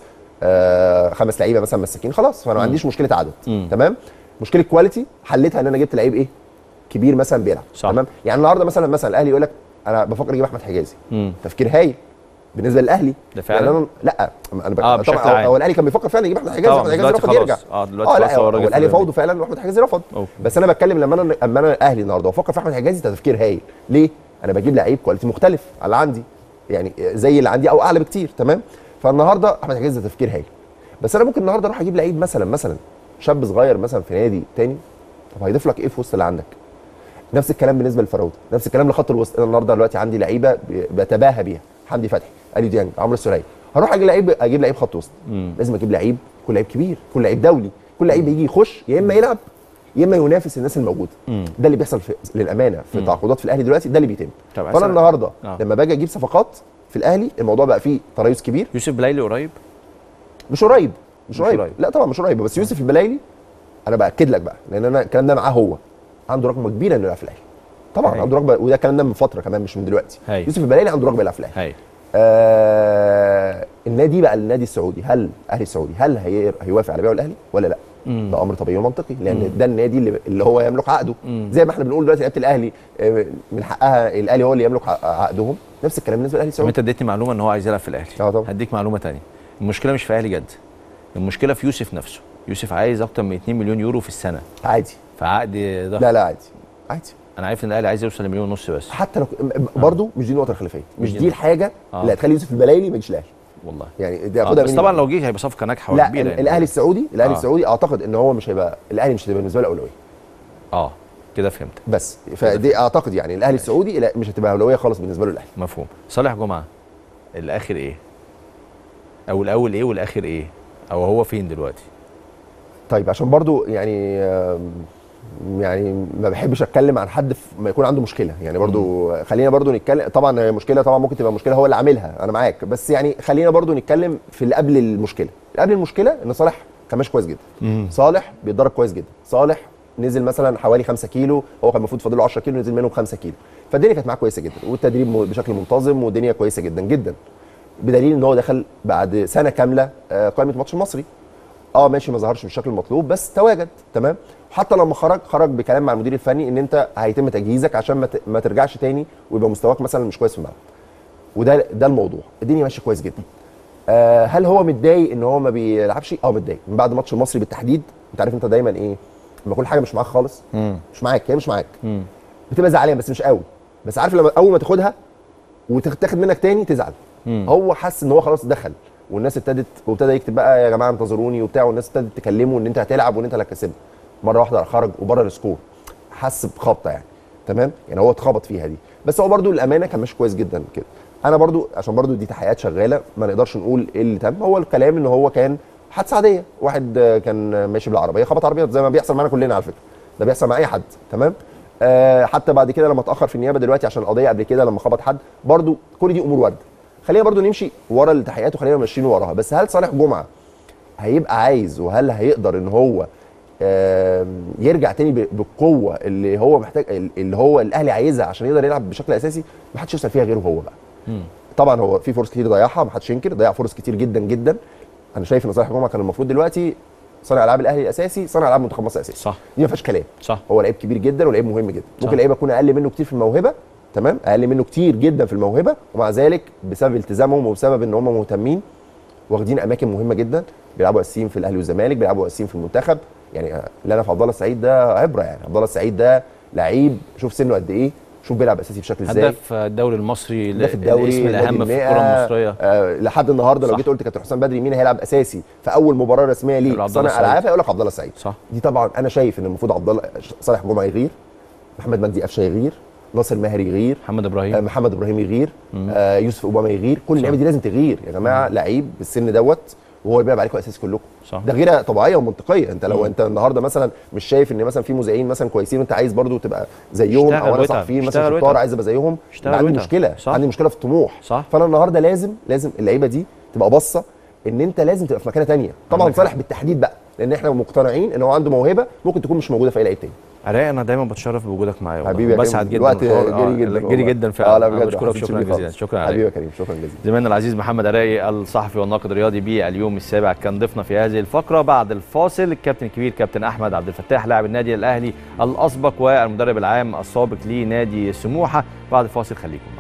آه خمس لعيبه مثلا مساكين خلاص فانا ما عنديش مشكله عدد مم. تمام مشكله كواليتي حليتها ان انا جبت لعيب ايه كبير مثلا بيلعب صح. تمام يعني النهارده مثلا مثلا الاهلي يقول لك انا بفكر اجيب احمد حجازي مم. تفكير هايل بالنسبه للاهلي ده فعلا؟ يعني أنا لا انا ب... آه، بشكل طبعا عام. هو الاهلي كان بيفكر فعلا يجيب احمد حجازي طبعا احمد حجازي دلوقتي رفض خلاص يرجع اه دلوقتي اه خلاص لا هو هو الراجل الاهلي في فوضه فعلا واحمد حجازي رفض أوكي. بس انا بتكلم لما انا اما انا الاهلي النهارده بفكر في احمد حجازي ده تفكير هايل ليه انا بجيب لعيب كواليتي مختلف على اللي عندي يعني زي اللي عندي او اعلى بكتير تمام فالنهارده احمد حجازي ده تفكير هايل بس انا ممكن النهارده اروح اجيب لعيب مثلا مثلا شاب صغير مثلا في نادي تاني طب هيضيف لك ايه في وسط اللي عندك نفس الكلام بالنسبه للفراوده نفس الكلام لخط الوسط انا النهارده دلوقتي عندي لعيبه ب- بتباهى بيها حمدي فتحي اليو ديانج عمرو السوليه هروح اجيب لعيب اجيب لعيب خط وسط مم. لازم اجيب لعيب يكون لعيب كبير يكون لعيب دولي يكون لعيب يجي يخش يا اما يلعب يا اما ينافس الناس الموجوده مم. ده اللي بيحصل في للامانه في مم. التعاقدات في الاهلي دلوقتي ده اللي بيتم طب عايز فانا أسأل- النهارده آه. لما باجي اجيب صفقات في الاهلي الموضوع بقى فيه تريث كبير يوسف بلايلي قريب مش قريب مش مش قريب قريب. لا طبعا مش قريب بس يوسف البلايلي انا باكد لك بقى لان انا الكلام ده معاه هو عنده رقم كبير انه يلعب في الاهلي طبعا هاي. عنده رغبه وده الكلام ده من فتره كمان مش من دلوقتي هاي. يوسف البلايلي عنده رغبه يلعب في الاهلي هاي آه النادي بقى النادي السعودي هل الاهلي السعودي هل هي هيوافق على بيعه الاهلي ولا لا مم. ده امر طبيعي ومنطقي لان مم. ده النادي اللي, اللي هو يملك عقده مم. زي ما احنا بنقول دلوقتي لعيبه الاهلي آه، من حقها الاهلي هو اللي يملك ع- عقدهم نفس الكلام بالنسبه للاهلي طب السعودي انت اديتني معلومه ان هو عايز يلعب في الاهلي اه طبعا هديك معلومه تانية المشكله مش في اهلي جد المشكله في يوسف نفسه يوسف عايز اكتر من 2 مليون يورو في السنه عادي في عقد ضخم لا لا عادي عادي انا عارف ان الاهلي عايز يوصل لمليون ونص بس حتى لو برضه مش دي النقطه الخلافيه مش دي دي الحاجه آه. اللي هتخلي يوسف البلايلي ما يجيش الاهلي والله يعني دي آه هاخدها بس مني طبعا بقى. لو جه هيبقى صفقه ناجحه لا وكبيره يعني. الاهلي السعودي الاهلي آه. السعودي اعتقد ان هو مش هيبقى الاهلي مش هتبقى بالنسبه له اولويه اه كده فهمت بس فدي اعتقد يعني الاهلي السعودي لا مش هتبقى اولويه خالص بالنسبه له الاهلي مفهوم صالح جمعه الاخر ايه او الاول ايه والاخر ايه او هو فين دلوقتي طيب عشان برضو يعني آم، يعني ما بحبش اتكلم عن حد في- ما يكون عنده مشكله يعني برضو خلينا برضو نتكلم طبعا هي مشكله طبعا ممكن تبقى مشكله هو اللي عاملها انا معاك بس يعني خلينا برضو نتكلم في اللي قبل المشكله اللي قبل المشكله ان صالح كان ماشي كويس جدا صالح بيتدرب كويس جدا صالح نزل مثلا حوالي 5 كيلو هو كان المفروض فاضل له 10 كيلو نزل منهم 5 كيلو فالدنيا كانت معاه كويسه جدا والتدريب م- بشكل منتظم والدنيا كويسه جدا جدا بدليل ان هو دخل بعد سنه كامله آه، قائمه الماتش المصري اه ماشي ما ظهرش بالشكل المطلوب بس تواجد تمام حتى لما خرج خرج بكلام مع المدير الفني ان انت هيتم تجهيزك عشان ما ت- ما ترجعش تاني ويبقى مستواك مثلا مش كويس في الملعب وده ده الموضوع الدنيا ماشيه كويس جدا آه هل هو متضايق ان هو ما بيلعبش اه متضايق من بعد ماتش المصري بالتحديد انت عارف انت دايما ايه لما كل حاجه مش معاك خالص مش معاك هي مش معاك بتبقى زعلان بس مش قوي بس عارف لما اول ما تاخدها وتاخد منك تاني تزعل هو حس ان هو خلاص دخل والناس ابتدت وابتدى يكتب بقى يا جماعه انتظروني وبتاع والناس ابتدت تكلمه ان انت هتلعب وان انت اللي هتكسبها مره واحده خرج وبره السكور حس بخبطه يعني تمام يعني هو اتخبط فيها دي بس هو برده الامانه كان ماشي كويس جدا كده انا برضو عشان برضو دي تحقيقات شغاله ما نقدرش نقول ايه اللي تم هو الكلام ان هو كان حادثه عاديه واحد آه، كان ماشي بالعربيه خبط عربيه زي ما بيحصل معانا كلنا على فكره ده بيحصل مع اي حد تمام آه حتى بعد كده لما اتاخر في النيابه دلوقتي عشان القضيه قبل كده لما خبط حد برضو كل دي امور وارده خلينا برضو نمشي ورا التحقيقات وخلينا ماشيين وراها بس هل صالح جمعه هيبقى عايز وهل هيقدر ان هو آم، يرجع تاني ب- بالقوه اللي هو محتاج اللي هو الاهلي عايزها عشان يقدر يلعب بشكل اساسي ما حدش يسال فيها غيره هو بقى طبعا هو في فرص كتير ضيعها ما حدش ينكر ضيع فرص كتير جدا جدا انا شايف ان صالح جمعه كان المفروض دلوقتي صانع العاب الاهلي الاساسي صانع العاب منتخب مصر الاساسي صح دي ما فيهاش كلام صح هو لعيب كبير جدا ولعيب مهم جدا صح. ممكن لعيب يكون اقل منه كتير في الموهبه تمام اقل منه كتير جدا في الموهبه ومع ذلك بسبب التزامهم وبسبب ان هم مهتمين واخدين اماكن مهمه جدا بيلعبوا اساسيين في الاهلي والزمالك بيلعبوا اساسيين في المنتخب يعني آه، اللي انا في عبد الله السعيد ده عبره يعني عبد الله السعيد ده لعيب شوف سنه قد ايه شوف بيلعب اساسي بشكل ازاي هداف الدوري المصري ده في الدوري الاسم نادي الاهم في المئة، الكره المصريه آه لحد النهارده لو صح. جيت قلت كابتن حسام بدري مين هيلعب اساسي في اول مباراه رسميه ليه يقول عبد صانع الله السعيد. العاب هيقول لك عبد الله السعيد صح دي طبعا انا شايف ان المفروض عبد الله صالح جمعه يغير محمد مجدي قفشه يغير ناصر ماهر يغير محمد آه، ابراهيم محمد ابراهيم يغير آه يوسف اوباما يغير كل اللعيبه دي لازم تغير يا جماعه لعيب بالسن دوت وهو اللي بيلعب عليكم اساسي كلكم صح ده غيره طبيعيه ومنطقيه انت لو انت النهارده مثلا مش شايف ان مثلا في مذيعين مثلا كويسين وانت عايز برضو تبقى زيهم اشتغل او انا واتعب، صحفيين مثلا اشتغل شطار واتعب. عايز ابقى زيهم اشتغل عندي واتعب. مشكله صح. عندي مشكله في الطموح صح. فانا النهارده لازم لازم اللعيبه دي تبقى باصه ان انت لازم تبقى في مكانه تانية طبعا عندك صالح بالتحديد بقى لان احنا مقتنعين ان هو عنده موهبه ممكن تكون مش موجوده في اي لعيب تاني علاء انا دايما بتشرف بوجودك معايا والله. حبيبي يا بسعد كريم جدا الوقت بالحوار. آه، جري جدا جري والله. جدا فعلا اه لا أنا بجد بشكرك ما حسيتش شكرا بيه جزيلا خالص. شكرا حبيبي عليك يا كريم شكرا جزيلا زميلنا العزيز محمد عراقي الصحفي والناقد الرياضي باليوم السابع كان ضيفنا في هذه الفقره بعد الفاصل الكابتن الكبير كابتن احمد عبد الفتاح لاعب النادي الاهلي الاسبق والمدرب العام السابق لنادي سموحه بعد الفاصل خليكم